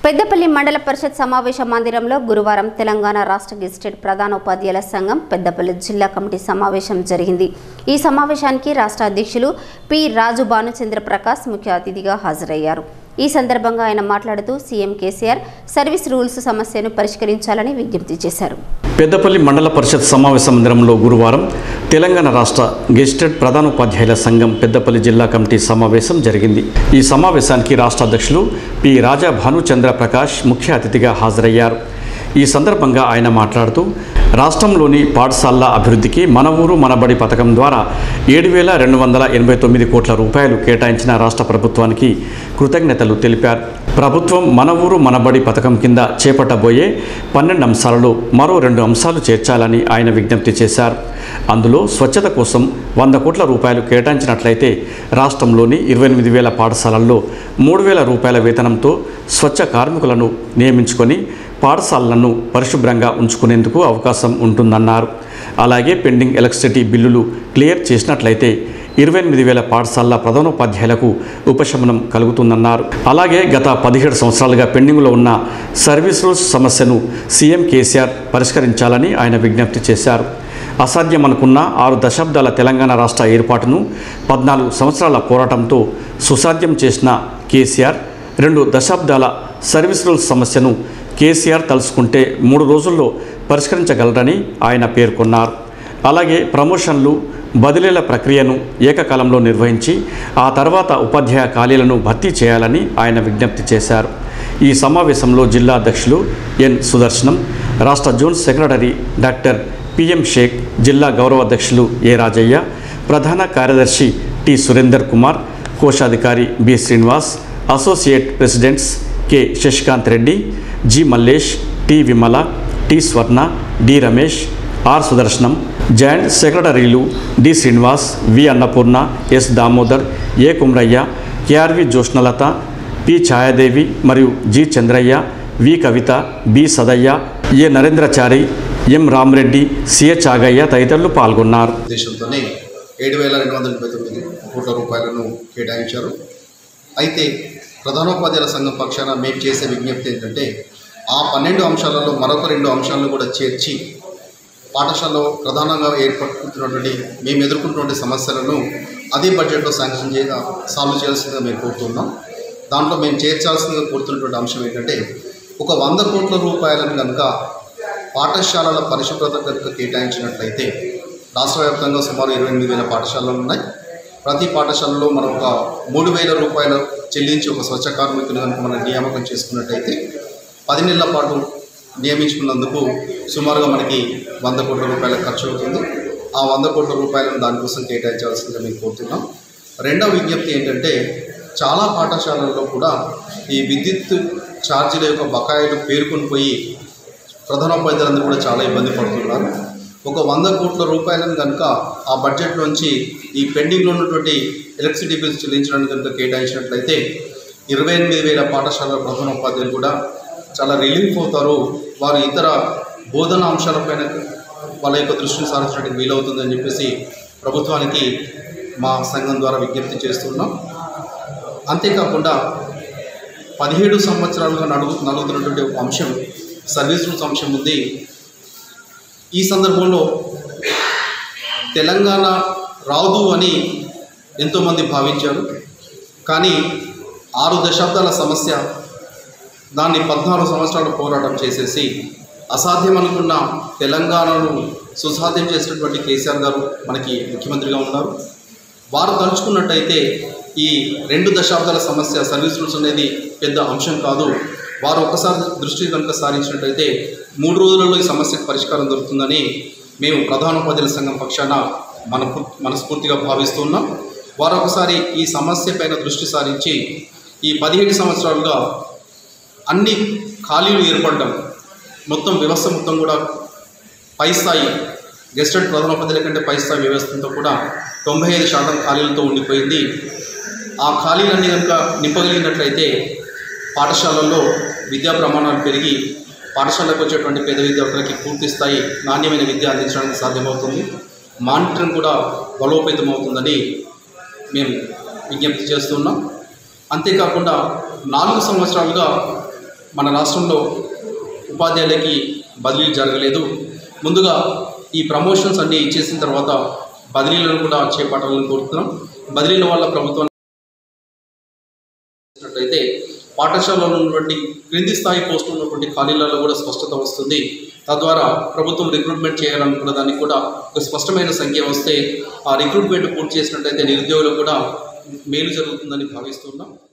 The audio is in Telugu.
పెద్దపల్లి మండల పరిషత్ సమావేశ మందిరంలో గురువారం తెలంగాణ రాష్ట్ర గెజిటెడ్ ప్రధాన ఉపాధ్యాయుల సంఘం పెద్దపల్లి జిల్లా కమిటీ సమావేశం జరిగింది ఈ సమావేశానికి రాష్ట్ర అధ్యక్షులు పి రాజు భానుచంద్ర ప్రకాశ్ ముఖ్య అతిథిగా హాజరయ్యారు ఈ సందర్భంగా ఆయన మాట్లాడుతూ సీఎం కేసీఆర్ సర్వీస్ రూల్స్ సమస్యను పరిష్కరించాలని విజ్ఞప్తి చేశారు పెద్దపల్లి మండల పరిషత్ సమావేశ మందిరంలో గురువారం తెలంగాణ రాష్ట్ర గెజిటెడ్ ప్రధానోపాధ్యాయుల సంఘం పెద్దపల్లి జిల్లా కమిటీ సమావేశం జరిగింది ఈ సమావేశానికి రాష్ట్ర అధ్యక్షులు పి రాజా భానుచంద్ర ప్రకాష్ ముఖ్య అతిథిగా హాజరయ్యారు ఈ సందర్భంగా ఆయన మాట్లాడుతూ రాష్ట్రంలోని పాఠశాలల అభివృద్ధికి మన ఊరు మనబడి పథకం ద్వారా ఏడు వేల రెండు వందల ఎనభై తొమ్మిది కోట్ల రూపాయలు కేటాయించిన రాష్ట్ర ప్రభుత్వానికి కృతజ్ఞతలు తెలిపారు ప్రభుత్వం మన ఊరు మనబడి పథకం కింద చేపట్టబోయే పన్నెండు అంశాలలో మరో రెండు అంశాలు చేర్చాలని ఆయన విజ్ఞప్తి చేశారు అందులో స్వచ్ఛత కోసం వంద కోట్ల రూపాయలు కేటాయించినట్లయితే రాష్ట్రంలోని ఇరవై ఎనిమిది వేల పాఠశాలల్లో మూడు వేల రూపాయల వేతనంతో స్వచ్ఛ కార్మికులను నియమించుకొని పాఠశాలలను పరిశుభ్రంగా ఉంచుకునేందుకు అవకాశం ఉంటుందన్నారు అలాగే పెండింగ్ ఎలక్ట్రిసిటీ బిల్లులు క్లియర్ చేసినట్లయితే ఇరవై ఎనిమిది వేల పాఠశాలల ప్రధానోపాధ్యాయులకు ఉపశమనం కలుగుతుందన్నారు అలాగే గత పదిహేడు సంవత్సరాలుగా పెండింగ్లో ఉన్న సర్వీస్ రూల్స్ సమస్యను సీఎం కేసీఆర్ పరిష్కరించాలని ఆయన విజ్ఞప్తి చేశారు అసాధ్యమనుకున్న ఆరు దశాబ్దాల తెలంగాణ రాష్ట్ర ఏర్పాటును పద్నాలుగు సంవత్సరాల పోరాటంతో సుసాధ్యం చేసిన కేసీఆర్ రెండు దశాబ్దాల సర్వీస్ రూల్స్ సమస్యను కేసీఆర్ తలుచుకుంటే మూడు రోజుల్లో పరిష్కరించగలరని ఆయన పేర్కొన్నారు అలాగే ప్రమోషన్లు బదిలీల ప్రక్రియను ఏకకాలంలో నిర్వహించి ఆ తర్వాత ఉపాధ్యాయ ఖాళీలను భర్తీ చేయాలని ఆయన విజ్ఞప్తి చేశారు ఈ సమావేశంలో జిల్లా అధ్యక్షులు ఎన్ సుదర్శనం రాష్ట్ర zone secretary doctor PM Sheikh జిల్లా గౌరవ అధ్యక్షులు ఏ రాజయ్య ప్రధాన కార్యదర్శి టి సురేందర్ కుమార్ కోశాధికారి B Srinivas associate presidents K Shashikanth Reddy G Mallesh T Vimala T Swarna D Ramesh R Sudarshanam joint సెక్రటరీలు D Srinivas V Annapurna S Damodar A Kumraiah KRV Joshnalatha P Chayadevi మరియు G Chandraiah V Kavitha B Sadaiah A Narendrachari M Ramareddy CH Agaiah తదితరులు పాల్గొన్నారు ఉద్దేశంతోనే ఏడు వేల రెండు వందల ముప్పై తొమ్మిది కోట్ల రూపాయలను కేటాయించారు అయితే ప్రధానోపాధ్యాయుల సంఘం పక్షాన మేము చేసే విజ్ఞప్తి ఏంటంటే ఆ పన్నెండు అంశాలలో మరొక రెండు అంశాలను కూడా చేర్చి పాఠశాలలో ప్రధానంగా ఏర్పడుతున్నటువంటి మేము ఎదుర్కొంటున్నటువంటి సమస్యలను అదే బడ్జెట్లో శాంక్షన్ చే సాల్వ్ చేయాల్సిందిగా మేము కోరుతున్నాం దాంట్లో మేము చేర్చాల్సిందిగా కోరుతున్నటువంటి అంశం ఏంటంటే ఒక వంద కోట్ల రూపాయలను కనుక పాఠశాలల పరిశుభ్రత కనుక కేటాయించినట్లయితే రాష్ట్ర వ్యాప్తంగా సుమారు ఇరవై ఎనిమిది వేల పాఠశాలలు ఉన్నాయి ప్రతి పాఠశాలలో మనం ఒక మూడు వేల రూపాయలు చెల్లించి ఒక స్వచ్ఛ కార్మికుని కనుక మనం నియామకం చేసుకున్నట్టయితే పది నెలల పాటు నియమించుకున్నందుకు సుమారుగా మనకి వంద కోట్ల రూపాయల ఖర్చు అవుతుంది ఆ వంద కోట్ల రూపాయలను దానికోసం కేటాయించాల్సిందిగా మేము కోరుతున్నాం రెండవ విజ్ఞప్తి ఏంటంటే చాలా పాఠశాలల్లో కూడా ఈ విద్యుత్ ఛార్జీల యొక్క బకాయిలు పేరుకొని పోయి ప్రధానోపాధ్యాయులందరూ కూడా చాలా ఇబ్బంది పడుతున్నారు ఒక వంద కోట్ల రూపాయలను కనుక ఆ బడ్జెట్లోంచి ఈ పెండింగ్లో ఉన్నటువంటి ఎలక్ట్రిసిటీ బిల్స్ చెల్లించడానికి కనుక కేటాయించినట్లయితే ఇరవై ఎనిమిది వేల పాఠశాలల ప్రధానోపాధ్యాయులు కూడా చాలా రిలీఫ్ అవుతారు వారు ఇతర బోధన అంశాలపైన వాళ్ళ యొక్క దృష్టిని సారించడానికి వీలవుతుందని చెప్పేసి ప్రభుత్వానికి మా సంఘం ద్వారా విజ్ఞప్తి చేస్తున్నాం అంతేకాకుండా పదిహేడు సంవత్సరాలుగా నడుగు నలుగుతున్నటువంటి ఒక అంశం సర్వీస్ రూల్స్ అంశం ఉంది ఈ సందర్భంలో తెలంగాణ రాదు అని ఎంతోమంది భావించారు కానీ ఆరు దశాబ్దాల సమస్య దాన్ని పద్నాలుగు సంవత్సరాలు పోరాటం చేసేసి అసాధ్యం అనుకున్న తెలంగాణను సుసాధ్యం చేసినటువంటి కేసీఆర్ గారు మనకి ముఖ్యమంత్రిగా ఉన్నారు వారు తలుచుకున్నట్టయితే ఈ రెండు దశాబ్దాల సమస్య సర్వీస్ రూల్స్ అనేది పెద్ద అంశం కాదు వారు ఒక్కసారి దృష్టి కనుక సారించినట్టయితే మూడు రోజులలో ఈ సమస్యకు పరిష్కారం దొరుకుతుందని మేము ప్రధానోపాధ్యాయుల సంఘం పక్షాన మన మనస్ఫూర్తిగా భావిస్తున్నాం వారు ఒకసారి ఈ సమస్య పైన దృష్టి సారించి ఈ పదిహేడు సంవత్సరాలుగా అన్ని ఖాళీలు ఏర్పడడం మొత్తం వ్యవస్థ మొత్తం కూడా పై స్థాయి గెస్టెడ్ ప్రధానోపాధ్యాయుల కంటే పై స్థాయి వ్యవస్థతో కూడా తొంభై ఐదు శాతం ఖాళీలతో ఉండిపోయింది ఆ ఖాళీలన్నీ కనుక నింపగలిగినట్లయితే పాఠశాలల్లో విద్యా ప్రమాణాలు పెరిగి పాఠశాలకు వచ్చేటువంటి పేద విద్యార్థులకి పూర్తి స్థాయి నాణ్యమైన విద్య అందించడానికి సాధ్యమవుతుంది మానిటరింగ్ కూడా బలోపేతం అవుతుందని మేము విజ్ఞప్తి చేస్తున్నాం అంతేకాకుండా నాలుగు సంవత్సరాలుగా మన రాష్ట్రంలో ఉపాధ్యాయులకి బదిలీలు జరగలేదు ముందుగా ఈ ప్రమోషన్స్ అన్నీ ఇచ్చేసిన తర్వాత బదిలీలను కూడా చేపట్టాలని కోరుతున్నాం బదిలీల వల్ల ప్రభుత్వం అయితే పాఠశాలలో ఉన్నటువంటి క్రింది స్థాయి పోస్టులు ఉన్నటువంటి ఖాళీలలో కూడా స్పష్టత వస్తుంది తద్వారా ప్రభుత్వం రిక్రూట్మెంట్ చేయాలనుకున్న దానికి కూడా ఒక స్పష్టమైన సంఖ్య వస్తే ఆ రిక్రూట్మెంట్ పూర్తి చేసినట్టయితే నిరుద్యోగులకు కూడా మేలు జరుగుతుందని భావిస్తున్నాం